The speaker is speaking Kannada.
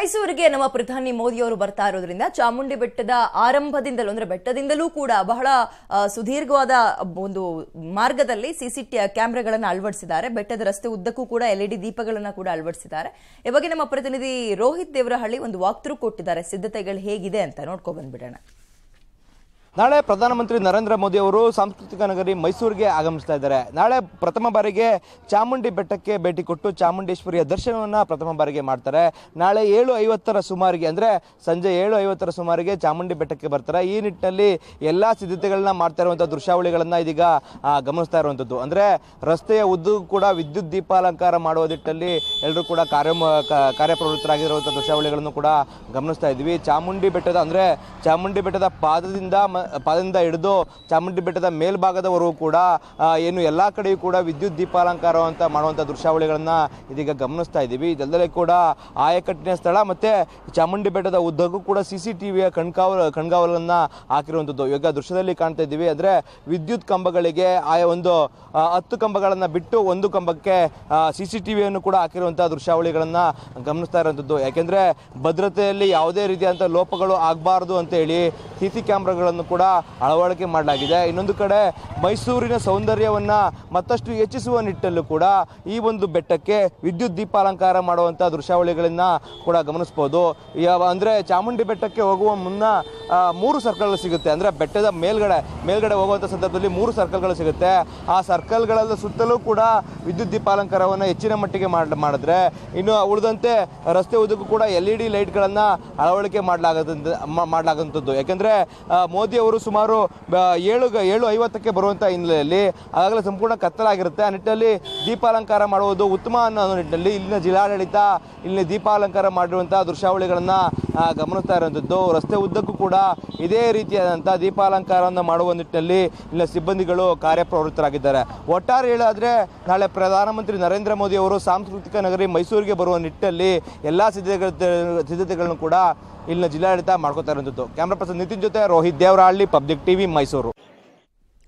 ಮೈಸೂರಿಗೆ ನಮ್ಮ ಪ್ರಧಾನಿ ಮೋದಿ ಅವರು ಬರ್ತಾ ಇರೋದ್ರಿಂದ ಚಾಮುಂಡಿ ಬೆಟ್ಟದ ಆರಂಭದಿಂದಲೂ ಅಂದ್ರೆ ಬೆಟ್ಟದಿಂದಲೂ ಕೂಡ ಬಹಳ ಆ, ಸುದೀರ್ಘವಾದ ಒಂದು ಮಾರ್ಗದಲ್ಲಿ ಸಿಸಿ ಕ್ಯಾಮೆರಾಗಳನ್ನು ಅಳವಡಿಸಿದ್ದಾರೆ ಬೆಟ್ಟದ ರಸ್ತೆ ಉದ್ದಕ್ಕೂ ಕೂಡ ಎಲ್ ಡಿ ದೀಪಗಳನ್ನ ಕೂಡ ಅಳವಡಿಸಿದ್ದಾರೆ ಈ ಬಗ್ಗೆ ನಮ್ಮ ಪ್ರತಿನಿಧಿ ರೋಹಿತ್ ದೇವರಹಳ್ಳಿ ಒಂದು ವಾಕ್ ಥ್ರೂ ಕೊಟ್ಟಿದ್ದಾರೆ ಸಿದ್ಧತೆಗಳು ಹೇಗಿದೆ ಅಂತ ನೋಡ್ಕೊ ಬಂದ್ಬಿಡೋಣ ನಾಳೆ ಪ್ರಧಾನಮಂತ್ರಿ ನರೇಂದ್ರ ಮೋದಿ ಅವರು ಸಾಂಸ್ಕೃತಿಕ ನಗರಿ ಮೈಸೂರಿಗೆ ಆಗಮಿಸ್ತಾ ಇದ್ದಾರೆ ನಾಳೆ ಪ್ರಥಮ ಬಾರಿಗೆ ಚಾಮುಂಡಿ ಬೆಟ್ಟಕ್ಕೆ ಭೇಟಿ ಕೊಟ್ಟು ಚಾಮುಂಡೇಶ್ವರಿಯ ದರ್ಶನವನ್ನ ಪ್ರಥಮ ಬಾರಿಗೆ ಮಾಡ್ತಾರೆ ನಾಳೆ ಏಳು ಐವತ್ತರ ಸುಮಾರಿಗೆ ಅಂದ್ರೆ ಸಂಜೆ ಏಳು ಐವತ್ತರ ಸುಮಾರಿಗೆ ಚಾಮುಂಡಿ ಬೆಟ್ಟಕ್ಕೆ ಬರ್ತಾರೆ ಈ ನಿಟ್ಟಿನಲ್ಲಿ ಎಲ್ಲಾ ಸಿದ್ಧತೆಗಳನ್ನ ಮಾಡ್ತಾ ಇರುವಂತಹ ದೃಶ್ಯಾವಳಿಗಳನ್ನ ಇದೀಗ ಆ, ಗಮನಿಸ್ತಾ ಇರುವಂತದ್ದು ಅಂದ್ರೆ ರಸ್ತೆಯ ಉದ್ದಕ್ಕೂ ಕೂಡ ವಿದ್ಯುತ್ ದೀಪಾಲಂಕಾರ ಮಾಡುವ ನಿಟ್ಟಿನಲ್ಲಿ ಎಲ್ಲರೂ ಕೂಡ ಕಾರ್ಯ ಕ- ಕಾರ್ಯಪ್ರವೃತ್ತರಾಗಿರುವಂತಹ ದೃಶ್ಯಾವಳಿಗಳನ್ನು ಕೂಡ ಗಮನಿಸ್ತಾ ಇದ್ವಿ ಚಾಮುಂಡಿ ಬೆಟ್ಟದ ಅಂದ್ರೆ ಚಾಮುಂಡಿ ಬೆಟ್ಟದ ಪಾದದಿಂದ ಮ- ಪಾದದಿಂದ ಹಿಡಿದು ಚಾಮುಂಡಿ ಬೆಟ್ಟದ ಮೇಲ್ಭಾಗದವರೆಗೂ ಕೂಡ ಆ, ಏನು ಎಲ್ಲಾ ಕಡೆಯೂ ಕೂಡ ವಿದ್ಯುತ್ ದೀಪಾಲಂಕಾರ ಅಂತ ಮಾಡುವಂತ ದೃಶ್ಯಾವಳಿಗಳನ್ನ ಇದೀಗ ಗಮನಿಸ್ತಾ ಇದ್ದೀವಿ ಇದೆಲ್ಲದಲ್ಲೇ ಕೂಡ ಆಯಕಟ್ಟಿನ ಸ್ಥಳ ಮತ್ತೆ ಚಾಮುಂಡಿ ಬೆಟ್ಟದ ಉದ್ದಕ್ಕೂ ಕೂಡ ಸಿ ಸಿ ಟಿವಿಯ ಕಣ್ಕಾವಲು ಕಣ್ಗಾವಲನ್ನ ಹಾಕಿರುವಂಥದ್ದು ಇವಾಗ ದೃಶ್ಯದಲ್ಲಿ ಕಾಣ್ತಾ ಇದ್ದೀವಿ ಅಂದ್ರೆ ವಿದ್ಯುತ್ ಕಂಬಗಳಿಗೆ ಆಯಾ ಒಂದು ಆ, ಹತ್ತು ಕಂಬಗಳನ್ನ ಬಿಟ್ಟು ಒಂದು ಕಂಬಕ್ಕೆ ಸಿ ಸಿ ಟಿವಿಯನ್ನು ಕೂಡ ಹಾಕಿರುವಂತಹ ದೃಶ್ಯಾವಳಿಗಳನ್ನ ಗಮನಿಸ್ತಾ ಇರುವಂಥದ್ದು ಯಾಕೆಂದ್ರೆ ಭದ್ರತೆಯಲ್ಲಿ ಯಾವುದೇ ರೀತಿಯಾದಂಥ ಲೋಪಗಳು ಆಗಬಾರ್ದು ಅಂತ ಹೇಳಿ ಸಿ ಸಿ ಕ್ಯಾಮ್ರಾಗಳನ್ನು ಕೂಡ ಅಳವಡಿಕೆ ಮಾಡಲಾಗಿದೆ ಇನ್ನೊಂದು ಕಡೆ ಮೈಸೂರಿನ ಸೌಂದರ್ಯವನ್ನ ಮತ್ತಷ್ಟು ಹೆಚ್ಚಿಸುವ ನಿಟ್ಟಲ್ಲೂ ಕೂಡ ಈ ಒಂದು ಬೆಟ್ಟಕ್ಕೆ ವಿದ್ಯುತ್ ದೀಪಾಲಂಕಾರ ಮಾಡುವಂಥ ದೃಶ್ಯಾವಳಿಗಳನ್ನ ಕೂಡ ಗಮನಿಸ್ಬೋದು ಯಾವ ಅಂದ್ರೆ ಚಾಮುಂಡಿ ಬೆಟ್ಟಕ್ಕೆ ಹೋಗುವ ಮುನ್ನ ಆ, ಮೂರು ಸರ್ಕಲ್ಗಳು ಸಿಗುತ್ತೆ ಅಂದ್ರೆ ಬೆಟ್ಟದ ಮೇಲ್ಗಡೆ ಮೇಲ್ಗಡೆ ಹೋಗುವಂಥ ಸಂದರ್ಭದಲ್ಲಿ ಮೂರು ಸರ್ಕಲ್ಗಳು ಸಿಗುತ್ತೆ ಆ ಸರ್ಕಲ್ಗಳ ಸುತ್ತಲೂ ಕೂಡ ವಿದ್ಯುತ್ ದೀಪಾಲಂಕಾರವನ್ನು ಹೆಚ್ಚಿನ ಮಟ್ಟಿಗೆ ಮಾಡ್ ಮಾಡಿದ್ರೆ ಇನ್ನು ಉಳಿದಂತೆ ರಸ್ತೆ ಉದ್ದಕ್ಕೂ ಕೂಡ ಎಲ್ ಇ ಡಿ ಲೈಟ್ಗಳನ್ನು ಅಳವಡಿಕೆ ಮಾಡಲಾಗದಂತ ಮಾಡಲಾಗಂಥದ್ದು ಯಾಕೆಂದ್ರೆ ಆ, ಮೋದಿ ಅವರು ಸುಮಾರು ಬ- ಏಳು ಗ- ಏಳು ಐವತ್ತಕ್ಕೆ ಬರುವಂಥ ಹಿನ್ನೆಲೆಯಲ್ಲಿ ಆಗಾಗಲೇ ಸಂಪೂರ್ಣ ಕತ್ತಲಾಗಿರುತ್ತೆ ಆ ನಿಟ್ಟಿನಲ್ಲಿ ದೀಪಾಲಂಕಾರ ಮಾಡುವುದು ಉತ್ತಮ ಅನ್ನೋ ನಿಟ್ಟಿನಲ್ಲಿ ಇಲ್ಲಿನ ಜಿಲ್ಲಾಡಳಿತ ಇಲ್ಲಿ ದೀಪಾಲಂಕಾರ ಮಾಡಿರುವಂತಹ ದೃಶ್ಯಾವಳಿಗಳನ್ನ ಆ, ಗಮನಿಸ್ತಾ ಇರುವಂಥದ್ದು ರಸ್ತೆ ಉದ್ದಕ್ಕೂ ಕೂಡ ಇದೇ ರೀತಿಯಾದಂಥ ದೀಪಾಲಂಕಾರವನ್ನು ಮಾಡುವ ನಿಟ್ಟಿನಲ್ಲಿ ಇಲ್ಲಿನ ಸಿಬ್ಬಂದಿಗಳು ಕಾರ್ಯಪ್ರವೃತ್ತರಾಗಿದ್ದಾರೆ ಒಟ್ಟಾರೆ ಹೇಳಾದ್ರೆ ನಾಳೆ ಪ್ರಧಾನಮಂತ್ರಿ ನರೇಂದ್ರ ಮೋದಿ ಅವರು ಸಾಂಸ್ಕೃತಿಕ ನಗರಿ ಮೈಸೂರಿಗೆ ಬರುವ ನಿಟ್ಟಿನಲ್ಲಿ ಎಲ್ಲಾ ಸಿದ್ಧತೆಗಳ ಸಿದ್ಧತೆಗಳನ್ನು ಕೂಡ ಇಲ್ಲಿನ ಜಿಲ್ಲಾಡಳಿತ ಮಾಡ್ಕೋತಾ ಇರುವಂಥದ್ದು ಕ್ಯಾಮ್ರಾ ಪರ್ಸನ್ ನಿತಿನ್ ಜೊತೆ ರೋಹಿತ್ ದೇವರಹಳ್ಳಿ ಪಬ್ಲಿಕ್ ಟಿವಿ ಮೈಸೂರು